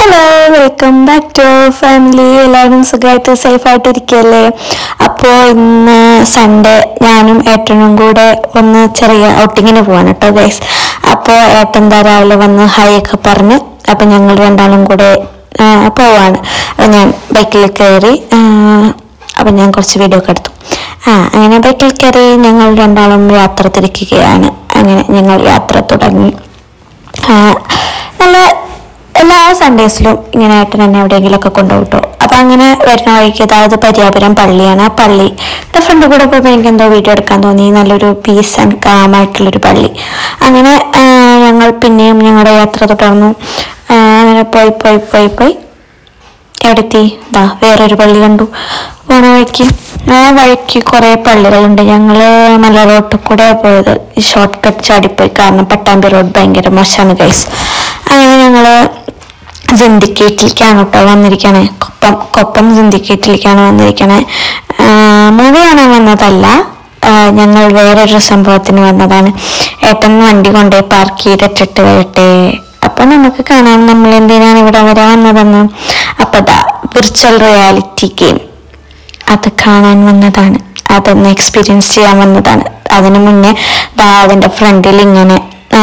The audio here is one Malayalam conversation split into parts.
hello welcome back to family എല്ലാവരും സുഖമായിട്ട് സേഫ് ആയിട്ട് ഇരിക്കുകയല്ലേ അപ്പോൾ ഇന്ന് സൺഡേ ഞാനും ഏട്ടനും കൂടെ ഒന്ന് ചെറിയ ഔട്ടിങ്ങിന് പോവാണ് കേട്ടോ ഗൈസ് അപ്പോൾ ഏട്ടൻ എന്താ രാവിലെ വന്ന് ഹായ് ഒക്കെ പറഞ്ഞ് അപ്പം ഞങ്ങൾ രണ്ടാളും കൂടെ ആ, പോവാണ് അപ്പം ഞാൻ ബൈക്കിൽ കയറി ആ, അപ്പം ഞാൻ കുറച്ച് വീഡിയോ ഒക്കെ എടുത്തു ആ അങ്ങനെ ബൈക്കിൽ കയറി ഞങ്ങൾ രണ്ടാളും യാത്ര തിരിക്കുകയാണ് അങ്ങനെ ഞങ്ങൾ യാത്ര തുടങ്ങി ആ, നല്ല എല്ലാ സൺഡേസിലും ഇങ്ങനെ ഏട്ടൻ എന്നെ എവിടെയെങ്കിലുമൊക്കെ കൊണ്ടുപോട്ടോ അപ്പൊ അങ്ങനെ വരുന്ന വഴിക്ക് അതായത് പരിയാപുരം പള്ളിയാണ് ആ പള്ളിയുടെ ഫ്രണ്ട് കൂടെ പോയപ്പോൾ എനിക്ക് എന്തോ വീഡിയോ എടുക്കാൻ തോന്നി നല്ലൊരു പീസ് ആൻഡ് കാം ആയിട്ടുള്ളൊരു പള്ളി അങ്ങനെ ആ, ഞങ്ങൾ പിന്നെയും ഞങ്ങളുടെ യാത്ര തുടർന്നു ആ, അങ്ങനെ പോയി പോയി പോയി പോയി എവിടെത്തി ദാ വേറൊരു പള്ളി കണ്ടു പോണ വഴിക്ക് ആ വഴിക്ക് കുറെ പള്ളികളുണ്ട് ഞങ്ങള് മല റോട്ടിൽ കൂടെ പോയത് ഷോർട്ട് കട്ട് ചാടിപ്പോയി കാരണം പട്ടാമ്പി റോഡ് ഭയങ്കര മോശമാണ് ഗൈസ് അങ്ങനെ ഞങ്ങള് സിന്ധിക്കേറ്റിലേക്കാണ് കേട്ടോ വന്നിരിക്കണേ കൊപ്പം കൊപ്പം സിന്ധിക്കേറ്റിലേക്കാണ് വന്നിരിക്കണേ മൂവി കാണാൻ വന്നതല്ല ആ, ഞങ്ങൾ വേറൊരു സംഭവത്തിന് വന്നതാണ് ഏട്ടൻ വണ്ടി കൊണ്ടുപോയി പാർക്ക് ചെയ്തിട്ടിട്ട് വരട്ടെ അപ്പൊ നമുക്ക് കാണാം നമ്മൾ എന്തിനാണ് ഇവിടെ വരെ വന്നതെന്ന് അപ്പൊ ദാ വിർച്വൽ റിയാലിറ്റി ഗെയിം അത് കാണാൻ വന്നതാണ് അതൊന്ന് എക്സ്പീരിയൻസ് ചെയ്യാൻ വന്നതാണ് അതിനു മുന്നേ ദാ അതിന്റെ ഫ്രണ്ടിൽ ഇങ്ങനെ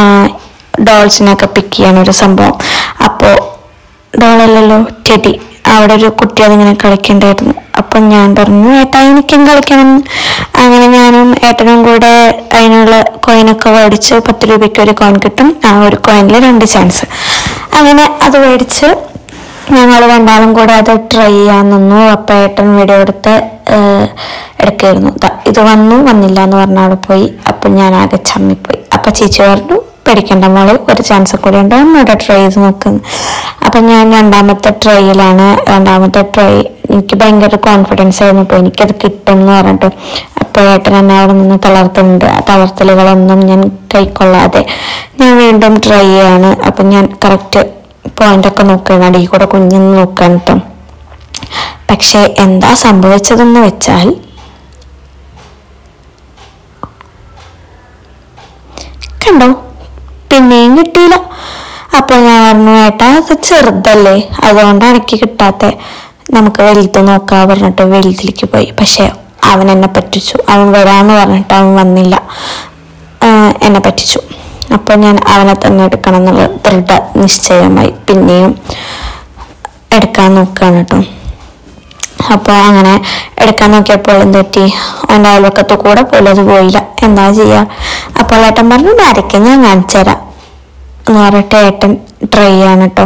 ഡോൾസിനൊക്കെ പിക്ക് ചെയ്യണ ഒരു സംഭവം അപ്പോ ഡോളല്ലല്ലോ ചെടി അവിടെ ഒരു കുട്ടി അതിങ്ങനെ കളിക്കണ്ടായിരുന്നു അപ്പൊ ഞാൻ പറഞ്ഞു ഏട്ടാ എനിക്കും കളിക്കണം അങ്ങനെ ഞാനും ഏട്ടനും കൂടെ അതിനുള്ള കോയിനൊക്കെ മേടിച്ച് പത്ത് രൂപയ്ക്ക് ഒരു കോയിൻ കിട്ടും ആ ഒരു കോയിനിൽ രണ്ട് ചാൻസ് അങ്ങനെ അത് മേടിച്ച് ഞങ്ങൾ രണ്ടാളും കൂടെ അത് ട്രൈ ചെയ്യാൻ നിന്നു അപ്പൊ ഏട്ടൻ വീഡിയോ എടുത്ത് ഏഹ്, എടുക്കായിരുന്നു ദാ ഇത് വന്നു വന്നില്ല എന്ന് പറഞ്ഞ അവിടെ പോയി അപ്പൊ ഞാൻ ആകെ ചമ്മിപ്പോയി അപ്പൊ ചേച്ചി പറഞ്ഞു പേടിക്കണ്ട മോള് ഒരു ചാൻസ് കൂടി ഉണ്ട് ഒന്നുകൂടെ ട്രൈ ചെയ്ത് നോക്കുന്നു അപ്പൊ ഞാൻ രണ്ടാമത്തെ ട്രൈയിലാണ് രണ്ടാമത്തെ ട്രൈ എനിക്ക് ഭയങ്കര കോൺഫിഡൻസ് ആയിരുന്നു അപ്പൊ എനിക്കത് കിട്ടും എന്ന് പറഞ്ഞിട്ട് അപ്പൊ ഏട്ടൻ എന്നെ അവിടെ നിന്ന് തളർത്തുന്നുണ്ട് ആ തളർത്തലുകളൊന്നും ഞാൻ കൈക്കൊള്ളാതെ ഞാൻ വീണ്ടും ട്രൈ ചെയ്യാണ് അപ്പൊ ഞാൻ കറക്റ്റ് പോയിന്റ് ഒക്കെ നോക്കുകയാണ് അടിയിൽ കൂടെ കുഞ്ഞിന്ന് നോക്കാൻ കേട്ടോ പക്ഷെ എന്താ സംഭവിച്ചതെന്ന് വെച്ചാൽ കണ്ടോ പിന്നെയും കിട്ടിയില്ല അപ്പൊ ഞാൻ പറഞ്ഞു ഏട്ടാ അത് ചെറുതല്ലേ അതുകൊണ്ടാണ് എനിക്ക് കിട്ടാത്ത നമുക്ക് വലുത് നോക്കാ പറഞ്ഞിട്ട് വലുതിലേക്ക് പോയി പക്ഷെ അവൻ എന്നെ പറ്റിച്ചു അവൻ വരാന്ന് പറഞ്ഞിട്ട് അവൻ വന്നില്ല ആഹ് എന്നെ പറ്റിച്ചു അപ്പോൾ ഞാൻ അവനെ തന്നെ എടുക്കണം എന്നുള്ള ദൃഢ നിശ്ചയമായി പിന്നെയും എടുക്കാൻ നോക്കുകയാണ് കേട്ടോ അപ്പോൾ അങ്ങനെ എടുക്കാൻ നോക്കിയപ്പോൾ എന്ത് പറ്റി എൻ്റെ അയൽവക്കത്ത് കൂടെ പോലും അത് പോയില്ല എന്താ ചെയ്യുക അപ്പോൾ ഏട്ടൻ പറഞ്ഞു വരയ്ക്ക് ഞാൻ കാണിച്ചു തരാം എന്ന് പറഞ്ഞിട്ട് ഏട്ടൻ ട്രൈ ചെയ്യാണ് കേട്ടോ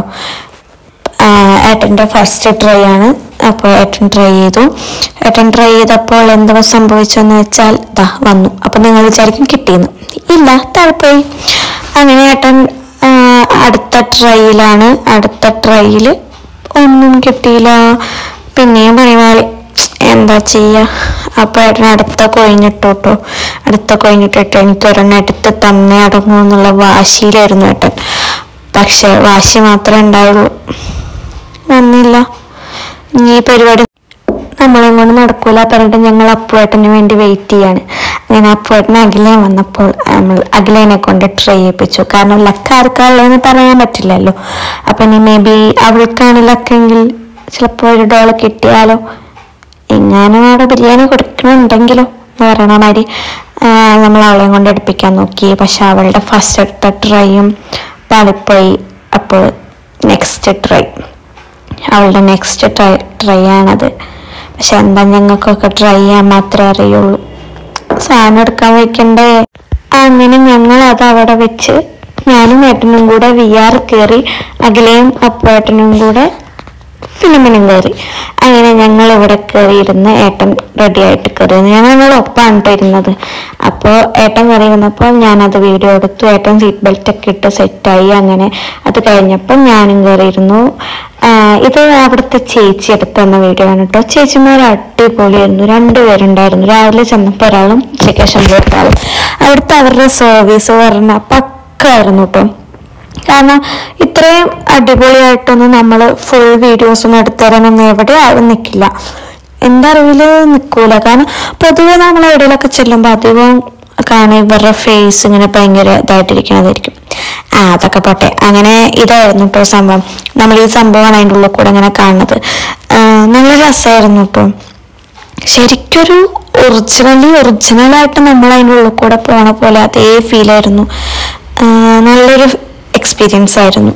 ഏട്ടൻ്റെ ഫസ്റ്റ് ട്രൈ ആണ് അപ്പോൾ ഏട്ടൻ ട്രൈ ചെയ്തു ഏട്ടൻ ട്രൈ ചെയ്തപ്പോൾ എന്ത് സംഭവിച്ചെന്ന് വെച്ചാൽ ദാ വന്നു അപ്പോൾ നിങ്ങൾ വിചാരിക്കും കിട്ടിയെന്ന് ഇല്ല താഴെ പോയി അങ്ങനെ ഏട്ടൻ ആ, അടുത്ത ട്രൈയിലാണ് അടുത്ത ട്രൈയിൽ ഒന്നും കിട്ടിയില്ല പിന്നെയും പണിമാറി എന്താ ചെയ്യാ അപ്പൊ ഏട്ടൻ അടുത്ത കൊയിഞ്ഞിട്ടു കേട്ടോ അടുത്ത കൊയിഞ്ഞിട്ടിട്ട് എനിക്ക് ഒരെണ്ണം എടുത്ത് തന്നെ അടങ്ങൂ എന്നുള്ള വാശിയിലായിരുന്നു ഏട്ടൻ പക്ഷെ വാശി മാത്രമേ ഉണ്ടായുള്ളൂ വന്നില്ല ഇനി ഈ പരിപാടി നമ്മളെ കൊണ്ട് നടക്കൂല പറഞ്ഞിട്ട് ഞങ്ങൾ അപ്പുവേട്ടന് വേണ്ടി വെയിറ്റ് ചെയ്യാണ് അങ്ങനെ അപ്പുവേട്ടൻ അഖിലേൻ വന്നപ്പോൾ നമ്മൾ അഖിലേനെ കൊണ്ട് ട്രൈ ചെയ്യിപ്പിച്ചു കാരണം ലക്ക് ആർക്കാളെന്ന് പറയാൻ പറ്റില്ലല്ലോ അപ്പൊ ഇനി മേ ബി അവൾക്കാണ് ലക്കെങ്കിൽ ചിലപ്പോൾ ഒരു ഡോള് കിട്ടിയാലോ എങ്ങാനും അവിടെ ബിരിയാണി കൊടുക്കണുണ്ടെങ്കിലോ എന്ന് പറയണ മാതിരി ആ, നമ്മൾ അവളെയും കൊണ്ട് എടുപ്പിക്കാൻ നോക്കി പക്ഷെ അവളുടെ ഫസ്റ്റ് എടുത്ത ട്രൈയും പാളിപ്പോയി അപ്പോൾ നെക്സ്റ്റ് ട്രൈ അവളുടെ നെക്സ്റ്റ് ട്രൈ ട്രൈ ആണത് പക്ഷെ എന്താ ഞങ്ങൾക്കൊക്കെ ട്രൈ ചെയ്യാൻ മാത്രമേ അറിയുള്ളൂ സാധനം എടുക്കാൻ വയ്ക്കണ്ടേ അങ്ങനെ ഞങ്ങൾ അത് അവിടെ വെച്ച് ഞാനും ഏട്ടനും കൂടെ വി ആർ കയറി അഖിലയും അപ്പേട്ടനും കൂടെ ഫിലിമിനും കയറി അങ്ങനെ ഞങ്ങൾ ഇവിടെ കയറി ഇരുന്ന് ഏട്ടൻ റെഡി ആയിട്ട് കയറി ഞങ്ങൾ ഒപ്പാണ് ട്ടോ ഇരുന്നത് അപ്പോൾ ഏട്ടൻ കയറി ഇരുന്നപ്പോൾ ഞാനത് വീഡിയോ എടുത്തു ഏട്ടൻ സീറ്റ് ബെൽറ്റ് ഒക്കെ ഇട്ട് സെറ്റായി അങ്ങനെ അത് കഴിഞ്ഞപ്പോൾ ഞാനും കയറിയിരുന്നു ആഹ് ഇത് അവിടുത്തെ ചേച്ചി എടുത്ത് തന്ന വീഡിയോ ആണ് കേട്ടോ ചേച്ചിമാർ അടിപൊളിയായിരുന്നു രണ്ടുപേരുണ്ടായിരുന്നു രാവിലെ ചെന്നപ്പോൾ ഒരാളും ഉച്ചയ്ക്ക് ശേഷം ഒരാളും അവിടുത്തെ അവരുടെ സർവീസ് പറഞ്ഞ പക്കായിരുന്നു കേട്ടോ കാരണം ഇത്രയും അടിപൊളിയായിട്ടൊന്നും നമ്മൾ ഫുൾ വീഡിയോസ് ഒന്നും എടുത്തരാനൊന്നും എവിടെ ആരും നിൽക്കില്ല എൻ്റെ അറിവില് നിൽക്കൂല കാരണം പൊതുവെ നമ്മൾ എവിടെയെങ്കിലൊക്കെ ചെല്ലുമ്പോൾ അധികം കാണാൻ ഇവരുടെ ഫേസ് ഇങ്ങനെ ഭയങ്കര ഇതായിട്ടിരിക്കണതായിരിക്കും ആ അതൊക്കെ പോട്ടെ അങ്ങനെ ഇതായിരുന്നു കേട്ടോ സംഭവം നമ്മൾ ഈ സംഭവമാണ് അതിൻ്റെ ഉള്ളിൽ കൂടെ ഇങ്ങനെ കാണുന്നത് ആ, നല്ല രസമായിരുന്നു കേട്ടോ ശരിക്കൊരു ഒറിജിനലി ഒറിജിനലായിട്ട് നമ്മൾ അതിൻ്റെ ഉള്ളിൽ കൂടെ പോണ പോലെ അതേ ഫീലായിരുന്നു നല്ലൊരു എക്സ്പീരിയൻസ് ആയിരുന്നു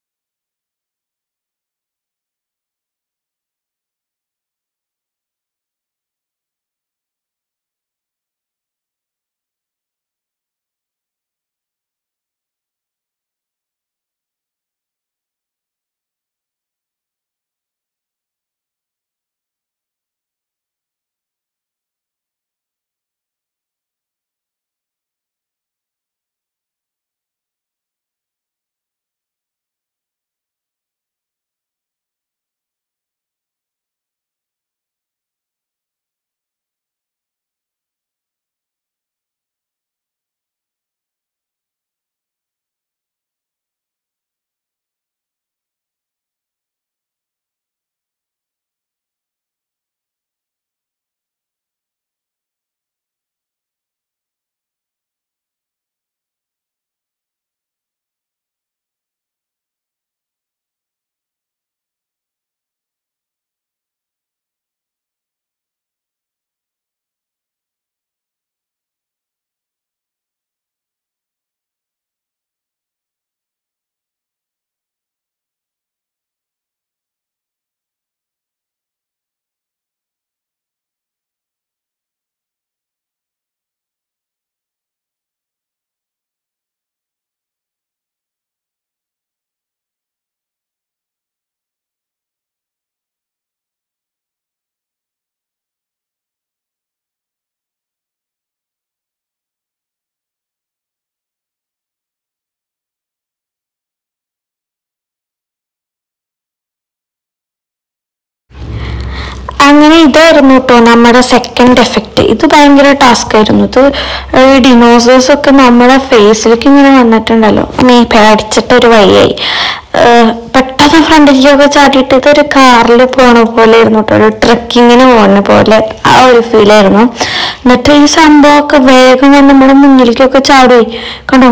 അങ്ങനെ ഇതായിരുന്നു കേട്ടോ നമ്മുടെ സെക്കൻഡ് എഫക്റ്റ് ഇത് ഭയങ്കര ടാസ്ക് ആയിരുന്നു ഇത് ഡിനോസേഴ്സ് ഒക്കെ നമ്മുടെ ഫേസിലേക്ക് ഇങ്ങനെ വന്നിട്ടുണ്ടല്ലോ മീ പേടിച്ചിട്ട് ഒരു വഴിയായി ഏഹ് പെട്ടെന്ന് ഫ്രണ്ടിലേക്കൊക്കെ ചാടിയിട്ട് ഇതൊരു കാറിൽ പോണ പോലെ ആയിരുന്നു കേട്ടോ ഒരു ട്രക്കിങ്ങിന് പോണ പോലെ ആ ഒരു ഫീലായിരുന്നു എന്നിട്ട് ഈ സംഭവമൊക്കെ വേഗം വന്ന് നമ്മുടെ മുന്നിലേക്കൊക്കെ ചാടുകയും കണ്ടോ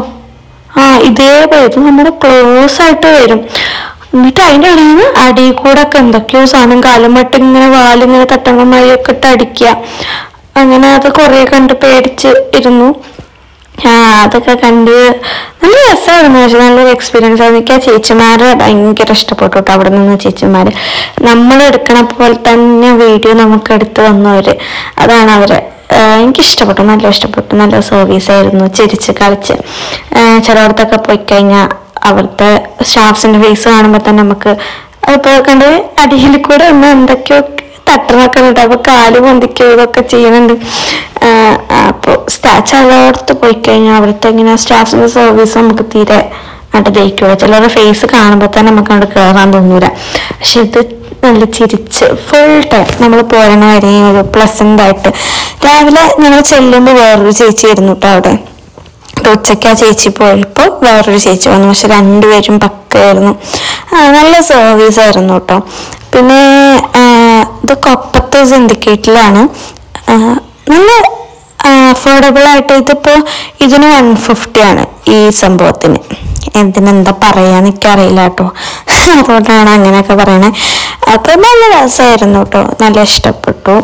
ആ ഇതേപോലെ ഇത് നമ്മുടെ ക്ലോസ് ആയിട്ട് വരും എന്നിട്ട് അതിൻ്റെ ഇടയിൽ നിന്ന് അടിയിൽ കൂടെ ഒക്കെ എന്തൊക്കെയോ സാധനം കാലും മട്ട് ഇങ്ങനെ വാലിങ്ങനെ തട്ടണ മഴയൊക്കെ ഇട്ട് അടിക്കുക അങ്ങനെ അത് കുറെ കണ്ട് പേടിച്ച് ഇരുന്നു ആ അതൊക്കെ കണ്ട് നല്ല രസമായിരുന്നു പക്ഷെ നല്ലൊരു എക്സ്പീരിയൻസ് ആയിരുന്നു എനിക്ക് ആ ചേച്ചിമാരെ ഭയങ്കര ഇഷ്ടപ്പെട്ടു കേട്ടോ അവിടെ നിന്ന് ചേച്ചിമാര് നമ്മൾ എടുക്കണ പോലെ തന്നെ വീഡിയോ നമുക്ക് എടുത്ത് വന്നവര് അതാണ് അവര് ആഹ് എനിക്ക് ഇഷ്ടപ്പെട്ടു നല്ല ഇഷ്ടപ്പെട്ടു നല്ല സർവീസ് ആയിരുന്നു ചിരിച്ച് കളിച്ച് ആഹ് ചിലയിടത്തൊക്കെ പോയി കഴിഞ്ഞാൽ അവിടുത്തെ സ്റ്റാഫ്സിന്റെ ഫേസ് കാണുമ്പോൾ തന്നെ നമുക്ക് ഇപ്പൊ കണ്ട് അടിയിൽ കൂടെ ഒന്ന് എന്തൊക്കെയോ തട്ടണൊക്കെ ഉണ്ട് അപ്പൊ കാല് പൊന്തിക്കോ ഇതൊക്കെ ചെയ്യുന്നുണ്ട് അപ്പോൾ സ്റ്റാച്ച് എല്ലായിടത്ത് പോയി കഴിഞ്ഞാൽ അവിടുത്തെ ഇങ്ങനെ സ്റ്റാഫിന്റെ സർവീസ് നമുക്ക് തീരെ അങ്ങോട്ട് ദഹിക്കൂല ചിലരുടെ ഫേസ് കാണുമ്പോൾ തന്നെ നമുക്ക് അങ്ങോട്ട് കയറാൻ തോന്നൂല പക്ഷെ ഇത് നല്ല ചിരിച്ച് ഫുൾ ടൈം നമ്മൾ പോരണ വരെ ഒരു പ്ലസന്റ് ആയിട്ട് രാവിലെ ഞങ്ങൾ ചെല്ലുമ്പോൾ വേറൊരു ചേച്ചി ആയിരുന്നു കേട്ടോ അവിടെ അപ്പൊ ഉച്ചയ്ക്ക് ആ ചേച്ചി പോയപ്പോൾ വേറൊരു ചേച്ചി വന്നു പക്ഷെ രണ്ടുപേരും പക്കയായിരുന്നു ആ, നല്ല സർവീസ് ആയിരുന്നു കേട്ടോ പിന്നെ ആ, ഇത് കൊപ്പത്ത് സിൻഡിക്കേറ്റിലാണ് ആ, നല്ല അഫോർഡബിൾ ആയിട്ട് ഇതിപ്പോ ഇതിന് വൺ ഫിഫ്റ്റി ആണ് ഈ സംഭവത്തിന് എന്തിനെന്താ പറയാന്ന് എനിക്കറിയില്ല കേട്ടോ അതുകൊണ്ടാണ് അങ്ങനെയൊക്കെ പറയണേ അപ്പൊ നല്ല രസമായിരുന്നു കേട്ടോ നല്ല ഇഷ്ടപ്പെട്ടു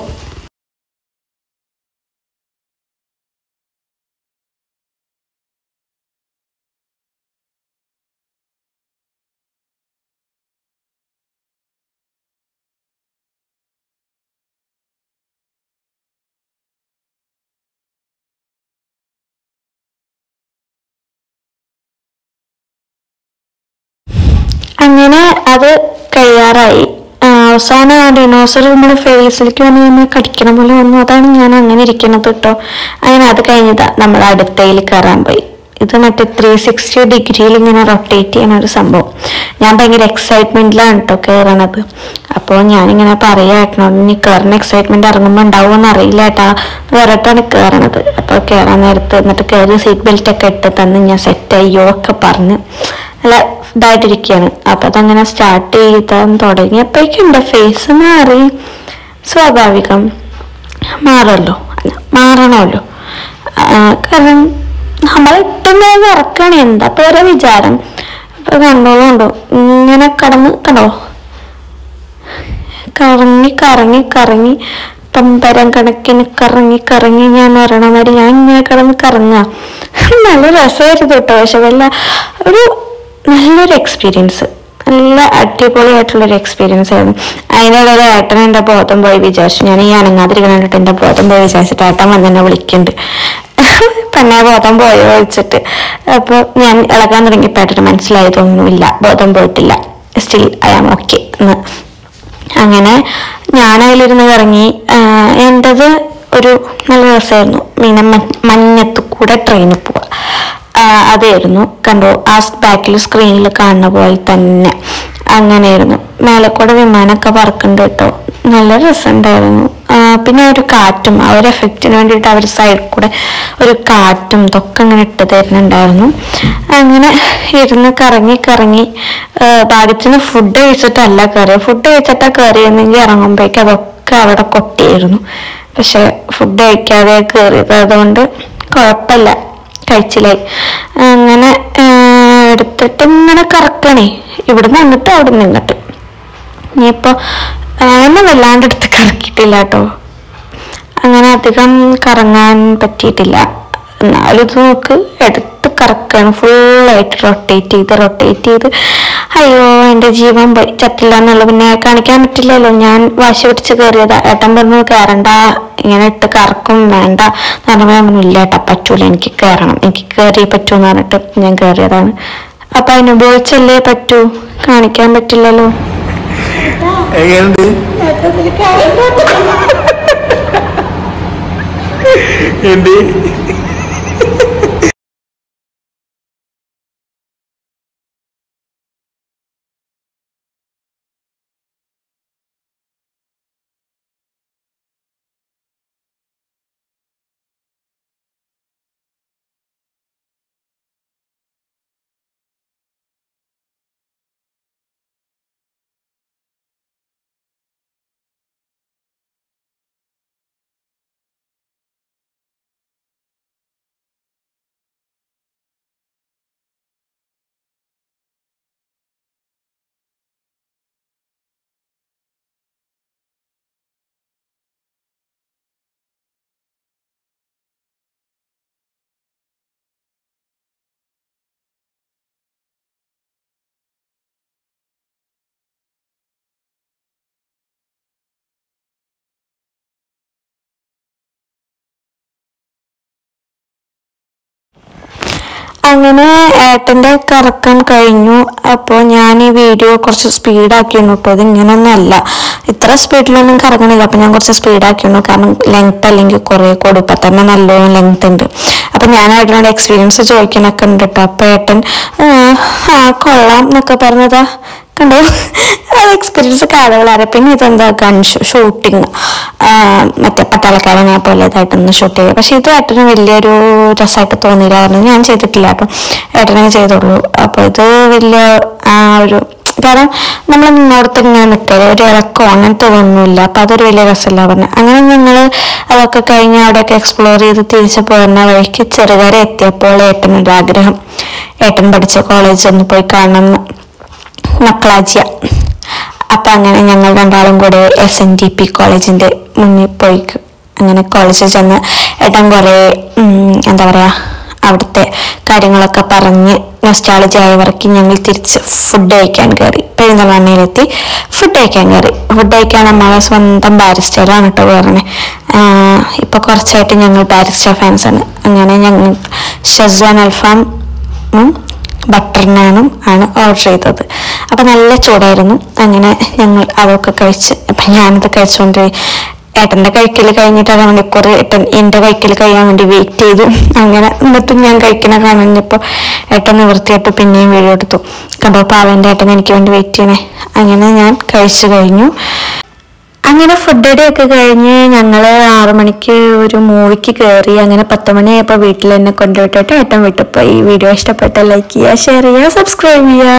അങ്ങനെ അത് കഴിയാറായി ആ, അവസാനം ആ ഡിനോസർ നമ്മുടെ ഫേസിലേക്ക് വന്ന് നമ്മൾ കടിക്കണ പോലെ വന്നു അതാണ് ഞാൻ അങ്ങനെ ഇരിക്കണത് കേട്ടോ അങ്ങനെ അത് കഴിഞ്ഞതാ നമ്മൾ അടുത്തയിൽ കയറാൻ പോയി ഇത് മറ്റേ ത്രീ സിക്സ്റ്റി ഡിഗ്രിയിൽ ഇങ്ങനെ റൊട്ടേറ്റ് ചെയ്യുന്ന ഒരു സംഭവം ഞാൻ ഭയങ്കര എക്സൈറ്റ്മെന്റിലാണ് കേട്ടോ കയറണത് അപ്പോൾ ഞാനിങ്ങനെ പറയാട്ടോ ഇനി കയറുന്ന എക്സൈറ്റ്മെന്റ് ഇറങ്ങുമ്പോൾ ഉണ്ടാവുമെന്ന് അറിയില്ല ഏട്ടാ വേറിട്ടാണ് കയറണത് അപ്പോൾ കയറാൻ നേരത്ത് എന്നിട്ട് കയറി സീറ്റ് ബെൽറ്റ് ഒക്കെ ഇട്ട് തന്ന് ഞാൻ സെറ്റ് അയ്യോ ഒക്കെ പറഞ്ഞ് നല്ല ഇതായിട്ടിരിക്കുകയാണ് അപ്പൊ അതങ്ങനെ സ്റ്റാർട്ട് ചെയ്താൻ തുടങ്ങിയപ്പോഴേക്കും എൻ്റെ ഫേസ് മാറി സ്വാഭാവികം മാറല്ലോ അല്ല, മാറണമല്ലോ ആ, കാരണം നമ്മളിട്ടുന്നത് ഇറക്കാണ് എന്താ പേരെ വിചാരം അപ്പൊ കണ്ടോളൂ ഉണ്ടോ ഇങ്ങനെ കടന്ന് കണ്ടോ കറങ്ങി കറങ്ങി കറങ്ങി പമ്പരം കണക്കിന് കറങ്ങി കറങ്ങി ഞാൻ പറയണ മാതിരി ഞാൻ ഇങ്ങനെ കിടന്ന് കറങ്ങുക നല്ല രസമായിരുന്നു കേട്ടോ പക്ഷെ വല്ല ഒരു നല്ലൊരു എക്സ്പീരിയൻസ് നല്ല അടിപൊളിയായിട്ടുള്ളൊരു എക്സ്പീരിയൻസ് ആയിരുന്നു അതിനിടയിൽ ഏട്ടൻ എൻ്റെ ബോധം പോയി വിചാരിച്ചു ഞാൻ ഈ അനങ്ങാതിരിക്കണ കണ്ടിട്ട് എൻ്റെ ബോധം പോയി വിചാരിച്ചിട്ട് ഏട്ടൻ വന്ന് എന്നെ വിളിക്കുന്നുണ്ട് പിന്നെ ബോധം പോയോ ചോദിച്ചിട്ട് അപ്പോൾ ഞാൻ ഇളകാൻ തുടങ്ങിയപ്പോൾ ഏട്ടന് മനസ്സിലായതൊന്നുമില്ല ബോധം പോയിട്ടില്ല സ്റ്റിൽ ഐ ആം ഓക്കെ എന്ന് അങ്ങനെ ഞാൻ അതിലിരുന്ന് കറങ്ങി ആഹ് എൻ്റെത് ഒരു നല്ല രസമായിരുന്നു പിന്നെ മ- മഞ്ഞത്ത് കൂടെ ട്രെയിനിൽ പോവുക ആഹ് അതായിരുന്നു കണ്ടോ ആ ബാക്കിൽ സ്ക്രീനിൽ കാണുന്ന പോലെ തന്നെ അങ്ങനെയായിരുന്നു മേലെ കൂടെ വിമാനമൊക്കെ പറക്കുന്നുണ്ട് കേട്ടോ നല്ല രസമുണ്ടായിരുന്നു ആഹ് പിന്നെ ഒരു കാറ്റും ആ ഒരു എഫക്റ്റിന് വേണ്ടിയിട്ട് അവർ സൈഡിൽ കൂടെ ഒരു കാറ്റും ഇതൊക്കെ ഇങ്ങനെ ഇട്ട് തരുന്നുണ്ടായിരുന്നു അങ്ങനെ ഇരുന്ന് കറങ്ങി കറങ്ങി ആഹ് ഭാഗ്യത്തിന് ഫുഡ് കഴിച്ചിട്ടല്ല കയറി ഫുഡ് കഴിച്ചിട്ടാ കയറിയെന്നെങ്കിൽ ഇറങ്ങുമ്പോഴേക്കും അതൊക്കെ അവിടെ കൊട്ടിയായിരുന്നു പക്ഷെ ഫുഡ് കഴിക്കാതെ കയറിയത് അതുകൊണ്ട് കുഴപ്പമില്ല കഴിച്ചില്ലായി അങ്ങനെ ആഹ് എടുത്തിട്ട് ഇങ്ങനെ കറക്കണേ ഇവിടുന്ന് അങ്ങോട്ട് അവിടെ നിന്ന് ഇങ്ങോട്ട് ഇനിയിപ്പോ എന്നെ വല്ലാണ്ട് എടുത്ത് കറക്കിയിട്ടില്ല കേട്ടോ അങ്ങനെ അധികം കറങ്ങാൻ പറ്റിയിട്ടില്ല എന്നാലും ഇത് നോക്ക് എടുത്ത് കറക്കാണ് ഫുള്ളായിട്ട് റൊട്ടേറ്റ് ചെയ്ത് റൊട്ടേറ്റ് ചെയ്ത് അയ്യോ എൻ്റെ ജീവൻ പോയി ചത്തില്ല എന്നുള്ളത് പിന്നെ കാണിക്കാൻ പറ്റില്ലല്ലോ ഞാൻ വാശി പിടിച്ച് കയറിയതാ ഏട്ടൻ പറഞ്ഞു കയറണ്ട ഇങ്ങനെ ഇട്ട് കറക്കും വേണ്ട എന്ന് പറഞ്ഞപ്പോൾ ഞാൻ പറഞ്ഞു ഇല്ല ഏട്ടാ പറ്റൂല എനിക്ക് കയറണം എനിക്ക് കയറിയേ പറ്റൂ എന്ന് പറഞ്ഞിട്ട് ഞാൻ കയറിയതാണ് അപ്പൊ അനുഭവിച്ചല്ലേ പറ്റൂ കാണിക്കാൻ പറ്റില്ലല്ലോ എങ്ങനെയുണ്ട് എന്ത് അങ്ങനെ ഏട്ടന്റെ കറക്കം കഴിഞ്ഞു അപ്പോൾ ഞാൻ ഈ വീഡിയോ കുറച്ച് സ്പീഡാക്കിയിരുന്നു കേട്ടോ ഇത് ഇങ്ങനൊന്നും അല്ല ഇത്ര സ്പീഡിലൊന്നും കറങ്ങണില്ല അപ്പൊ ഞാൻ കുറച്ച് സ്പീഡാക്കിയിരുന്നു കാരണം ലെങ്ത് അല്ലെങ്കിൽ കുറെ കൂടി ഇപ്പൊ തന്നെ നല്ലോണം ലെങ്ത് ഉണ്ട് അപ്പൊ ഞാൻ ഏട്ടനോട് എക്സ്പീരിയൻസ് ചോദിക്കാനൊക്കെ ഉണ്ട് കേട്ടോ അപ്പൊ ഏട്ടൻ "ആ, ആ കൊള്ളാം എന്നൊക്കെ പറഞ്ഞതാ കണ്ടോ അത് എക്സ്പീരിയൻസ് കാണുകളാണ് പിന്നെ ഇതെന്താ ഗൺ ഷൂട്ടിങ് മറ്റേ പട്ടാളക്കാരനെ പോലെ ഇതായിട്ടൊന്ന് ഷൂട്ട് ചെയ്യുക പക്ഷെ ഇത് ഏട്ടന് വലിയൊരു രസമായിട്ട് തോന്നിയില്ല കാരണം ഞാൻ ചെയ്തിട്ടില്ല കേട്ടോ ഏട്ടനെ ചെയ്തുള്ളൂ അപ്പൊ ഇത് വലിയ ആ ഒരു കാരണം നമ്മൾ നിന്നോടത്ത് ഇങ്ങനെ നിൽക്കുക ഒരു ഇളക്കോ അങ്ങനത്തെ ഒന്നുമില്ല അപ്പൊ അതൊരു വലിയ രസമല്ല പറഞ്ഞത് അങ്ങനെ ഞങ്ങൾ അതൊക്കെ കഴിഞ്ഞ് അവിടെയൊക്കെ എക്സ്പ്ലോർ ചെയ്ത് തിരിച്ചു പോകുന്ന വഴിക്ക് ചെറുകര എത്തിയപ്പോൾ ഏട്ടനൊരു ആഗ്രഹം ഏട്ടൻ പഠിച്ച കോളേജ് ഒന്ന് പോയി കാണണം എന്ന് നക്ലാജിയ അപ്പൊ അങ്ങനെ ഞങ്ങൾ രണ്ടാളും കൂടെ എസ് എൻ ഡി പി കോളേജിന്റെ മുന്നിൽ പോയി അങ്ങനെ കോളേജിൽ ചെന്ന് ഏട്ടൻ കുറെ എന്താ പറയാ അവിടുത്തെ കാര്യങ്ങളൊക്കെ പറഞ്ഞ് നൊസ്റ്റാളജി ആയവർക്ക് ഞങ്ങൾ തിരിച്ച് ഫുഡ് കഴിക്കാൻ കയറി പെരുന്തൽമണ്ണയിലെത്തി ഫുഡ് കഴിക്കാൻ കയറി ഫുഡ് കഴിക്കാൻ നമ്മളെ സ്വന്തം ബാരിസ്റ്ററാണ് കേട്ടോ പറഞ്ഞത് ഇപ്പൊ കുറച്ചായിട്ട് ഞങ്ങൾ ബാരിസ്റ്റർ ഫാൻസ് ആണ് അങ്ങനെ ഞങ്ങൾ ഷെസ്വാൻ അൽഫാം ഉം, ബട്ടർ നാനും ആണ് ഓർഡർ ചെയ്തത് അപ്പൊ നല്ല ചൂടായിരുന്നു അങ്ങനെ ഞങ്ങൾ അതൊക്കെ കഴിച്ച് അപ്പൊ ഞാനത് കഴിച്ചുകൊണ്ട് ഏട്ടന്റെ കഴിക്കൽ കഴിഞ്ഞിട്ട് അര മണിക്കൂർ ഏട്ടൻ എന്റെ കഴിക്കൽ കഴിയാൻ വേണ്ടി വെയിറ്റ് ചെയ്തു അങ്ങനെ എന്നിട്ടും ഞാൻ കഴിക്കണ കാണഞ്ഞപ്പോ ഏട്ടൻ നിവൃത്തിയായിട്ട് പിന്നെയും വീഡിയോ എടുത്തു കണ്ടോ പാവന്റെ ഏട്ടൻ എനിക്ക് വേണ്ടി വെയിറ്റ് ചെയ്യണേ അങ്ങനെ ഞാൻ കഴിച്ചു കഴിഞ്ഞു അങ്ങനെ ഫുഡ് ഡേ ഒക്കെ കഴിഞ്ഞ് ഞങ്ങൾ ആറു മണിക്ക് ഒരു മൂവിക്ക് കയറി അങ്ങനെ പത്ത് മണിയായപ്പോൾ വീട്ടിൽ എന്നെ കൊണ്ടുവിട്ടിട്ട് ഏട്ടൻ വിട്ടപ്പോൾ ഈ വീഡിയോ ഇഷ്ടപ്പെട്ട ലൈക്ക് ചെയ്യുക ഷെയർ ചെയ്യുക സബ്സ്ക്രൈബ് ചെയ്യുക